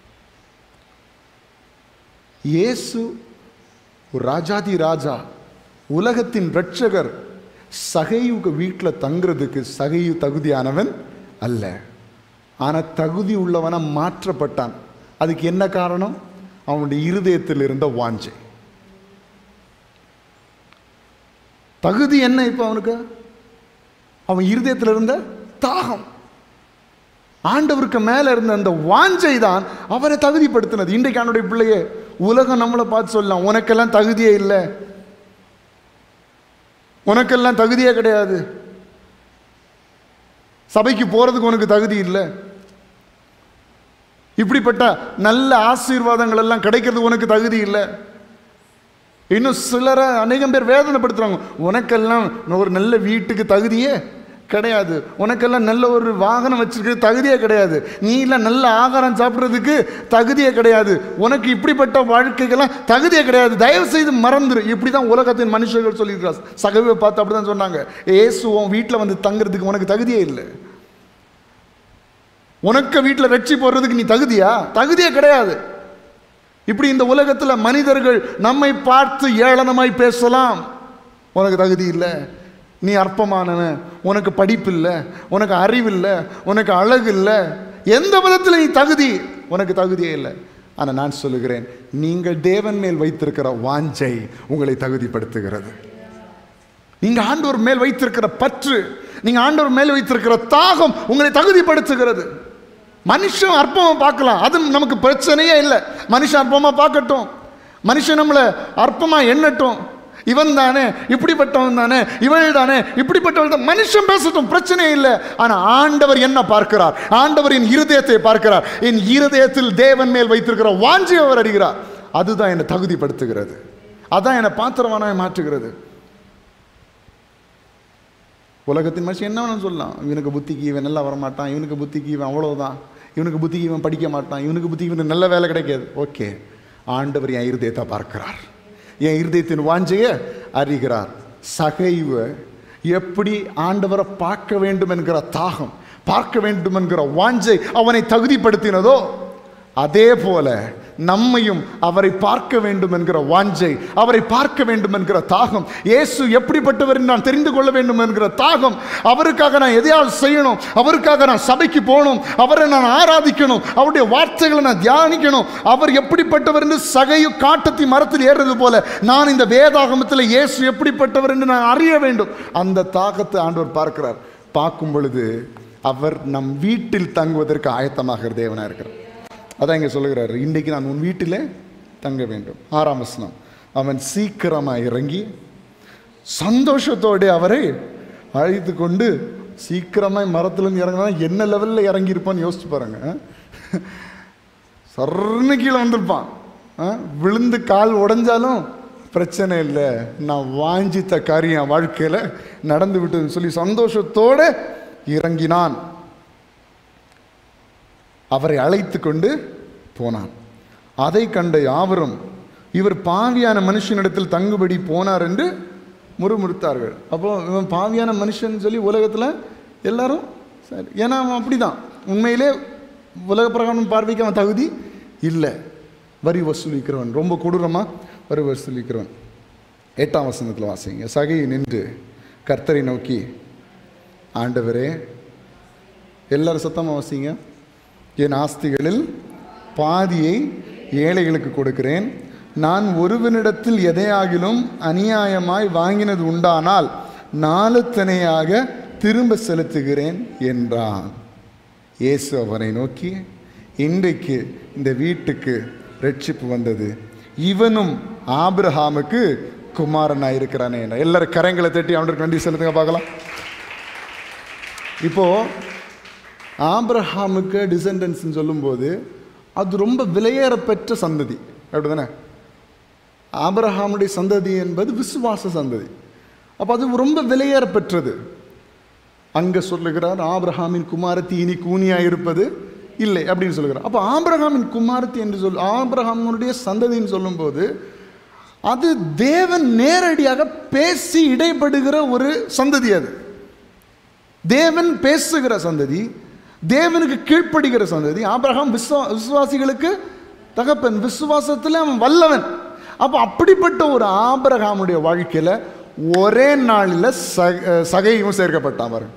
[SPEAKER 1] இயேசு ஒரு ராஜாதி ராஜா உலகத்தின் ரட்சகர் சகையுக்கு வீட்டில் தங்குறதுக்கு சகையு தகுதியானவன் அல்ல ஆனால் தகுதி உள்ளவனா மாற்றப்பட்டான் அதுக்கு என்ன காரணம் அவனுடைய இருதயத்தில் இருந்த வாஞ்சை தகுதி என்ன இப்போ அவனுக்கு அவன் இருதயத்தில் இருந்த தாகம் ஆண்டவருக்கு மேல இருந்த அந்த வாஞ்சை தான் அவரை தகுதிப்படுத்தினது இன்றைக்கு அவனுடைய பிள்ளையே உலகம் நம்மளை பார்த்து சொல்லலாம் உனக்கெல்லாம் தகுதியே இல்லை உனக்கெல்லாம் தகுதியே கிடையாது சபைக்கு போறதுக்கு உனக்கு தகுதி இல்லை இப்படிப்பட்ட நல்ல ஆசீர்வாதங்கள் எல்லாம் கிடைக்கிறது உனக்கு தகுதி இல்லை இன்னும் சிலரை அநேகம் பேர் வேதனைப்படுத்துறாங்க உனக்கெல்லாம் ஒரு நல்ல வீட்டுக்கு தகுதியே கிடையாது உனக்கெல்லாம் நல்ல ஒரு வாகனம் வச்சிருக்கிறது தகுதியே கிடையாது நீ எல்லாம் நல்ல ஆகாரம் சாப்பிட்றதுக்கு தகுதியே கிடையாது உனக்கு இப்படிப்பட்ட வாழ்க்கைக்கெல்லாம் தகுதியே கிடையாது தயவு செய்து மறந்துரு இப்படி தான் உலகத்தின் மனுஷர்கள் சொல்லியிருக்கிறார் சகவை பார்த்து அப்படி தான் சொன்னாங்க ஏசு உன் வீட்டில் வந்து தங்குறதுக்கு உனக்கு தகுதியே இல்லை உனக்கு வீட்டில் ரட்சி போடுறதுக்கு நீ தகுதியா தகுதியே கிடையாது இப்படி இந்த உலகத்தில் மனிதர்கள் நம்மை பார்த்து ஏளனமாய் பேசலாம் உனக்கு தகுதி இல்லை நீ அற்பமானவன் உனக்கு படிப்பு இல்லை உனக்கு அறிவு இல்லை உனக்கு அழகு இல்லை எந்த விதத்தில் நீ தகுதி உனக்கு தகுதியே இல்லை ஆனால் நான் சொல்லுகிறேன் நீங்கள் தேவன் மேல் வைத்திருக்கிற வாஞ்சை உங்களை தகுதிப்படுத்துகிறது நீங்க ஆண்டவர் மேல் வைத்திருக்கிற பற்று நீங்க ஆண்டவர் மேல் வைத்திருக்கிற தாகம் உங்களை தகுதிப்படுத்துகிறது மனுஷன் அற்பமா பார்க்கலாம் அது நமக்கு பிரச்சனையே இல்லை மனுஷன் அற்பமா பார்க்கட்டும் மனுஷன் நம்மளை அற்பமா எண்ணட்டும் இவன் தானே இப்படிப்பட்டவன் தானே இவள் தானே இப்படிப்பட்டவள் தான் மனுஷன் பேசட்டும் பிரச்சனையே இல்லை ஆனா ஆண்டவர் என்ன பார்க்கிறார் ஆண்டவர் என் இருதயத்தை பார்க்கிறார் என் இருதயத்தில் தேவன் மேல் வைத்திருக்கிற வாஞ்சி அவர் அறிகிறார் அதுதான் என்னை தகுதிப்படுத்துகிறது அதான் என்னை பாத்திரவானாய் மாற்றுகிறது உலகத்தின் மனுஷன் என்ன வேணும் சொல்லலாம் இவனுக்கு புத்திக்கு இவன் நல்லா வரமாட்டான் இவனுக்கு புத்திக்கு இவன் அவ்வளவுதான் இவனுக்கு புத்திக்கு இவன் படிக்க மாட்டான் இவனுக்கு புத்திக்கு இவனுக்கு நல்ல வேலை கிடைக்காது ஓகே ஆண்டவர் என் இருதயத்தை பார்க்கிறார் என் இருதயத்தின் வாஞ்சைய அறிகிறார் சகைவு எப்படி ஆண்டவரை பார்க்க வேண்டும் என்கிற தாகம் பார்க்க வேண்டும் என்கிற வாஞ்சை அவனை தகுதிப்படுத்தினதோ அதே போல நம்மையும் அவரை பார்க்க வேண்டும் என்கிற வாஞ்சை அவரை பார்க்க வேண்டும் என்கிற தாகம் இயேசு எப்படிப்பட்டவர் என்று நான் தெரிந்து கொள்ள வேண்டும் என்கிற தாகம் அவருக்காக நான் எதையாவது செய்யணும் அவருக்காக நான் சபைக்கு போகணும் அவரை நான் ஆராதிக்கணும் அவருடைய வார்த்தைகளை நான் தியானிக்கணும் அவர் எப்படிப்பட்டவர் என்று சகையு காட்டத்தி மரத்தில் ஏறுறது போல நான் இந்த வேதாகமத்தில் இயேசு எப்படிப்பட்டவர் என்று நான் அறிய வேண்டும் அந்த தாகத்தை ஆண்டவர் பார்க்கிறார் பார்க்கும் பொழுது அவர் நம் வீட்டில் தங்குவதற்கு ஆயத்தமாகிற தேவனாக இருக்கிறார் அதான் இங்கே சொல்லுகிறாரு இன்றைக்கு நான் உன் வீட்டிலே தங்க வேண்டும் ஆறாம் வசனம் அவன் சீக்கிரமாக இறங்கி சந்தோஷத்தோடு அவரை அழைத்து கொண்டு சீக்கிரமாக மரத்துலேருந்து இறங்கினா என்ன லெவலில் இறங்கியிருப்பான்னு யோசிச்சு பாருங்க சர்ன்னு கீழே வந்திருப்பான் ஆ? விழுந்து கால் உடைஞ்சாலும் பிரச்சனை இல்லை நான் வாஞ்சித்த காரியம் என் வாழ்க்கையில் நடந்து விட்டதுன்னு சொல்லி சந்தோஷத்தோடு இறங்கினான் அவரை அழைத்து கொண்டு போனான் அதை கண்ட யாவரும் இவர் பாவியான மனுஷனிடத்தில் தங்குபடி போனார் என்று முறுமுறுத்தார்கள் அப்போ இவன் பாவியான மனுஷன் சொல்லி உலகத்தில் எல்லாரும் சரி ஏன்னா அவன் அப்படிதான் உண்மையிலே உலக பிரகாரம் பார்வைக்கு அவன் தகுதி இல்லை வரி வசூலிக்கிறவன் ரொம்ப கொடூரமாக வரி வசூலிக்கிறவன் எட்டாம் வசனத்தில் வாசிங்க சகையை நின்று கர்த்தரை நோக்கி ஆண்டவரே எல்லாரும் சத்தமாக வாசிங்க என் ஆஸ்திகளில் பாதியை ஏழைகளுக்கு கொடுக்கிறேன் நான் ஒருவனிடத்தில் எதையாகிலும் அநியாயமாய் வாங்கினது உண்டானால் நாலு தனையாக திரும்ப செலுத்துகிறேன் என்றான் இயேசு அவனை நோக்கி இன்றைக்கு இந்த வீட்டுக்கு ரட்சிப்பு வந்தது இவனும் ஆபிரஹாமுக்கு குமாரனாக இருக்கிறானே எல்லாரும் கரங்களை தட்டி அவனுக்கு நன்றி செலுத்துங்க பார்க்கலாம் இப்போ ஆபிரஹாமுக்கு டிசெண்டன்ஸ்னு சொல்லும்போது அது ரொம்ப விலையேறப்பெற்ற சந்ததி அப்படிதானே ஆபிரஹாமுடைய சந்ததி என்பது விசுவாச சந்ததி அப்போ அது ரொம்ப விலையேறப்பெற்றது அங்கே சொல்லுகிறார் ஆபிரஹாமின் குமாரத்தி இனி கூனியாக இருப்பது இல்லை அப்படின்னு சொல்லுகிறார் அப்போ ஆபிரஹாமின் குமாரத்தி என்று சொல் ஆபிரஹாமுடைய சந்ததின்னு சொல்லும்போது அது தேவன் நேரடியாக பேசி இடைப்படுகிற ஒரு சந்ததி அது தேவன் பேசுகிற சந்ததி தேவனுக்கு கீழ்ப்படுகிற சந்ததி ஆபிரகாம் விஸ்வா விசுவாசிகளுக்கு தகப்பன் விசுவாசத்தில் அவன் வல்லவன் அப்போ அப்படிப்பட்ட ஒரு ஆபிரகாமுடைய வாழ்க்கையில் ஒரே நாளில் சக சகையும் சேர்க்கப்பட்டான் பாருங்க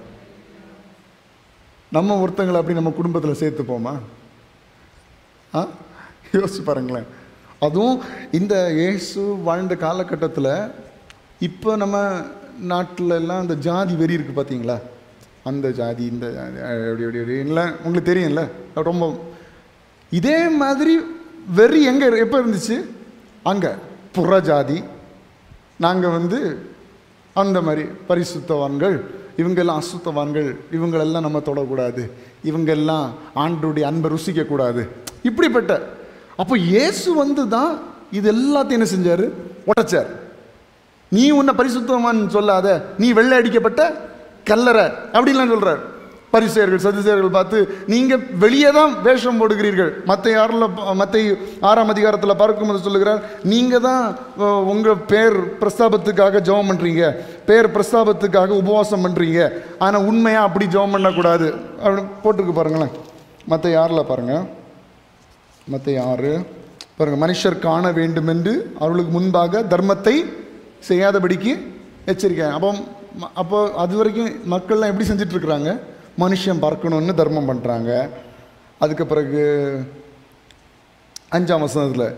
[SPEAKER 1] நம்ம ஒருத்தங்களை அப்படி நம்ம குடும்பத்தில் சேர்த்துப்போமா ஆ யோசிச்சு பாருங்களேன் அதுவும் இந்த இயேசு வாழ்ந்த காலகட்டத்தில் இப்போ நம்ம நாட்டில் எல்லாம் அந்த ஜாதி வெறி இருக்குது பார்த்தீங்களா அந்த ஜாதி இந்த ஜாதி அப்படி அப்படி அப்படி இல்லை உங்களுக்கு தெரியும்ல ரொம்ப இதே மாதிரி வெறி எங்கே எப்போ இருந்துச்சு அங்கே புற ஜாதி நாங்கள் வந்து அந்த மாதிரி பரிசுத்தவான்கள் இவங்கெல்லாம் அசுத்தவான்கள் இவங்களெல்லாம் நம்ம தொடக்கூடாது இவங்கெல்லாம் ஆண்டுடைய அன்பை ருசிக்கக்கூடாது இப்படிப்பட்ட அப்போ இயேசு வந்து தான் இது எல்லாத்தையும் என்ன செஞ்சார் உடைச்சார் நீ உன்னை பரிசுத்தவான் சொல்லாத நீ வெள்ளை அடிக்கப்பட்ட கல்லறை அப்படின்லாம் சொல்றார் பரிசெயர்கள் சதுசேயர்கள் பார்த்து நீங்கள் வெளியே தான் வேஷம் போடுகிறீர்கள் மற்ற யாரில் மற்ற ஆறாம் அதிகாரத்தில் பார்க்கும்போது சொல்லுகிறார் நீங்கள் தான் உங்கள் பேர் பிரஸ்தாபத்துக்காக ஜெபம் பண்ணுறீங்க பேர் பிரஸ்தாபத்துக்காக உபவாசம் பண்ணுறீங்க ஆனால் உண்மையாக அப்படி ஜெபம் பண்ணக்கூடாது அப்படி போட்டுருக்கு பாருங்களேன் மற்ற யாரில் பாருங்கள் மற்ற யாரு பாருங்க மனுஷர் காண வேண்டும் என்று அவர்களுக்கு முன்பாக தர்மத்தை செய்யாதபடிக்கு எச்சரிக்கை அப்போ ம- அப்போ அது வரைக்கும் மக்கள்லாம் எப்படி செஞ்சுட்டு இருக்கிறாங்க மனுஷன் பார்க்கணுன்னு தர்மம் பண்ணுறாங்க அதுக்கு பிறகு அஞ்சாம் வசனத்தில்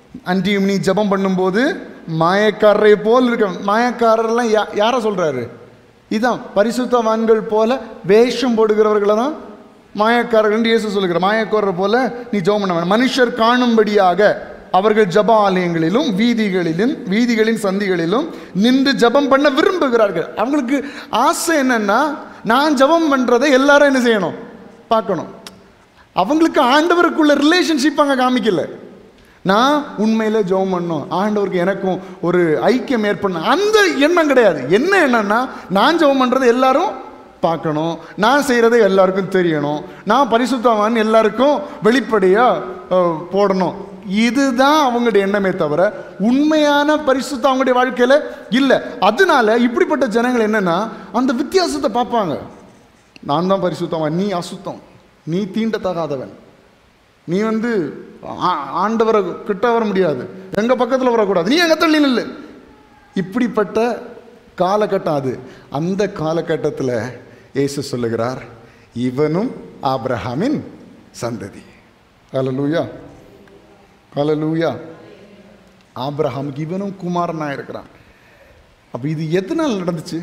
[SPEAKER 1] அன்றியும் நீ ஜெபம் பண்ணும்போது மாயக்காரரை போல் இருக்க மாயக்காரர்லாம் யா யாரை சொல்கிறாரு இதான் பரிசுத்தவான்கள் போல வேஷம் போடுகிறவர்களை தான் மாயக்காரர்கள் என்று இயேசு சொல்லுகிறார் மாயக்காரர் போல நீ ஜெபம் பண்ண வேண்டாம் மனுஷர் காணும்படியாக அவர்கள் ஜப ஆலயங்களிலும் வீதிகளிலும் வீதிகளின் சந்திகளிலும் நின்று ஜெபம் பண்ண விரும்புகிறார்கள் அவங்களுக்கு ஆசை என்னன்னா நான் ஜெபம் பண்ணுறதை எல்லாரும் என்ன செய்யணும் பார்க்கணும் அவங்களுக்கு ஆண்டவருக்குள்ள ரிலேஷன்ஷிப் அங்கே காமிக்கல நான் உண்மையில ஜெபம் பண்ணோம் ஆண்டவருக்கு எனக்கும் ஒரு ஐக்கியம் ஏற்படணும் அந்த எண்ணம் கிடையாது என்ன எண்ணம்னா நான் ஜெபம் பண்ணுறது எல்லாரும் பார்க்கணும் நான் செய்கிறதை எல்லாருக்கும் தெரியணும் நான் பரிசுத்தவான் எல்லாருக்கும் வெளிப்படையாக போடணும் இதுதான் அவங்களுடைய எண்ணமே தவிர உண்மையான பரிசுத்தம் அவங்களுடைய வாழ்க்கையில் இல்லை அதனால இப்படிப்பட்ட ஜனங்கள் என்னன்னா அந்த வித்தியாசத்தை பார்ப்பாங்க நான் தான் பரிசுத்தவன் நீ அசுத்தம் நீ தீண்டத்தகாதவன் நீ வந்து ஆ- ஆண்டவரை கிட்ட வர முடியாது எங்க பக்கத்தில் வரக்கூடாது நீ எங்க தள்ளி நில்லு இப்படிப்பட்ட காலகட்டம் அது அந்த காலகட்டத்தில் இயேசு சொல்லுகிறார் இவனும் ஆபிரகாமின் சந்ததி ஹalleluya ஹalleluya ஆபிரகாமுக்கு இவனும் குமாரனா இருக்கிறான் அப்ப இது எதனால் நடந்துச்சு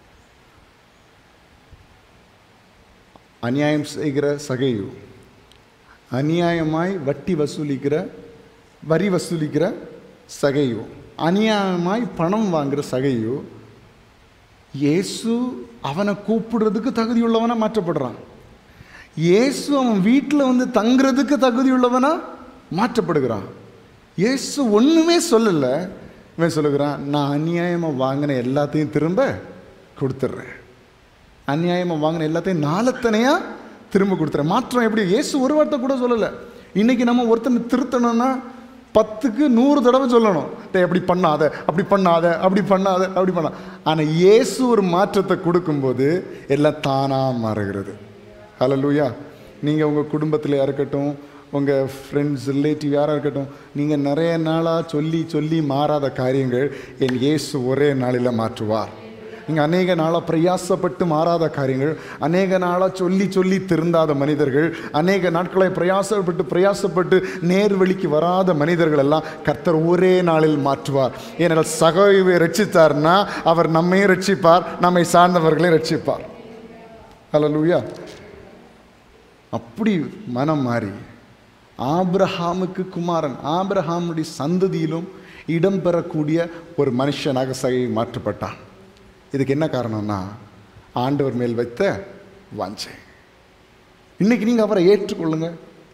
[SPEAKER 1] அநியாயம் செய்கிற சகையு அநியாயமாய் வட்டி வசூலிக்கிற வரி வசூலிக்கிற சகையோ அநியாயமாய் பணம் வாங்குற சகையோ இயேசு அவனை கூப்பிடுறதுக்கு தகுதியுள்ளவனா மாற்றப்படுறான் இயேசு அவன் வீட்டில் வந்து தங்குறதுக்கு தகுதியுள்ளவனா மாற்றப்படுகிறான் இயேசு ஒன்றுமே சொல்லலை இவன் சொல்லுகிறான் நான் அநியாயமாக வாங்கின எல்லாத்தையும் திரும்ப கொடுத்துட்றேன் அநியாயமாக வாங்கின எல்லாத்தையும் நாளத்தனையாக திரும்ப கொடுத்துறேன் மாற்றம் எப்படி இயேசு ஒரு வார்த்தை கூட சொல்லலை இன்னைக்கு நம்ம ஒருத்தனை திருத்தணும்னா பத்துக்கு நூறு தடவை சொல்லணும் டேய் அப்படி பண்ணாத அப்படி பண்ணாத அப்படி பண்ணாத அப்படி பண்ண ஆனால் இயேசு ஒரு மாற்றத்தை கொடுக்கும்போது எல்லாம் தானாக மாறுகிறது ஹalleluya நீங்கள் உங்கள் குடும்பத்தில் இருக்கட்டும் உங்கள் ஃப்ரெண்ட்ஸ் ரிலேட்டிவ் யாராக இருக்கட்டும் நீங்கள் நிறைய நாளாக சொல்லி சொல்லி மாறாத காரியங்கள் என் இயேசு ஒரே நாளில் மாற்றுவார் நீங்கள் அநேக நாளாக பிரயாசப்பட்டு மாறாத காரியங்கள் அநேக நாளாக சொல்லி சொல்லி திருந்தாத மனிதர்கள் அநேக நாட்களை பிரயாசப்பட்டு பிரயாசப்பட்டு நேர்வழிக்கு வராத மனிதர்கள் எல்லாம் கர்த்தர் ஒரே நாளில் மாற்றுவார் ஏனென்றால் சகைவை ரட்சித்தார்னா அவர் நம்மையும் ரட்சிப்பார் நம்மை சார்ந்தவர்களையும் ரட்சிப்பார் ஹalleluya அப்படி மனம் மாறி ஆபிரஹாமுக்கு குமாரன் ஆபிரஹாமுடைய சந்ததியிலும் இடம்பெறக்கூடிய ஒரு மனுஷனாக சகை மாற்றப்பட்டான் இதுக்கு என்ன காரணம்னா ஆண்டவர் மேல் வைத்த வாஞ்சை இன்னைக்கு நீங்கள் அவரை ஏற்றுக்கொள்ளுங்க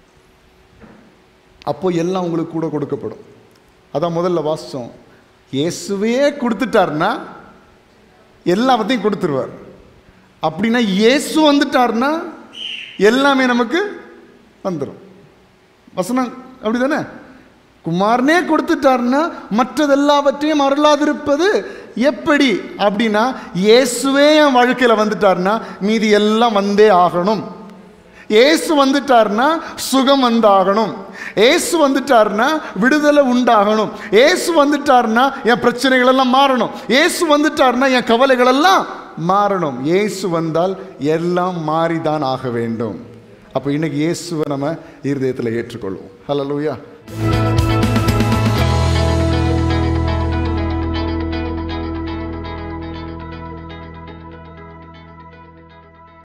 [SPEAKER 1] அப்போ எல்லாம் உங்களுக்கு கூட கொடுக்கப்படும் அதான் முதல்ல வாசிச்சோம் இயேசுவே கொடுத்துட்டாருன்னா எல்லாத்தையும் கொடுத்துருவார் அப்படின்னா இயேசு வந்துட்டாருன்னா எல்லாமே நமக்கு வந்துடும் வசனம் அப்படிதானே குமாரனே கொடுத்துட்டாருன்னா மற்றது எல்லாவற்றையும் அருளாதிருப்பது எப்படி அப்படின்னா இயேசுவே என் வாழ்க்கையில் வந்துட்டாருன்னா மீதி எல்லாம் வந்தே ஆகணும் இயேசு வந்துட்டாருன்னா சுகம் வந்தாகணும் இயேசு வந்துட்டாருன்னா விடுதலை உண்டாகணும் இயேசு வந்துட்டாருன்னா என் பிரச்சனைகள் எல்லாம் மாறணும் இயேசு வந்துட்டாருன்னா என் கவலைகள் எல்லாம் மாறணும் இயேசு வந்தால் எல்லாம் மாறிதான் ஆக வேண்டும் அப்போ இன்னைக்கு இயேசுவை நம்ம இருதயத்தில் ஏற்றுக்கொள்வோம் ஹalleluya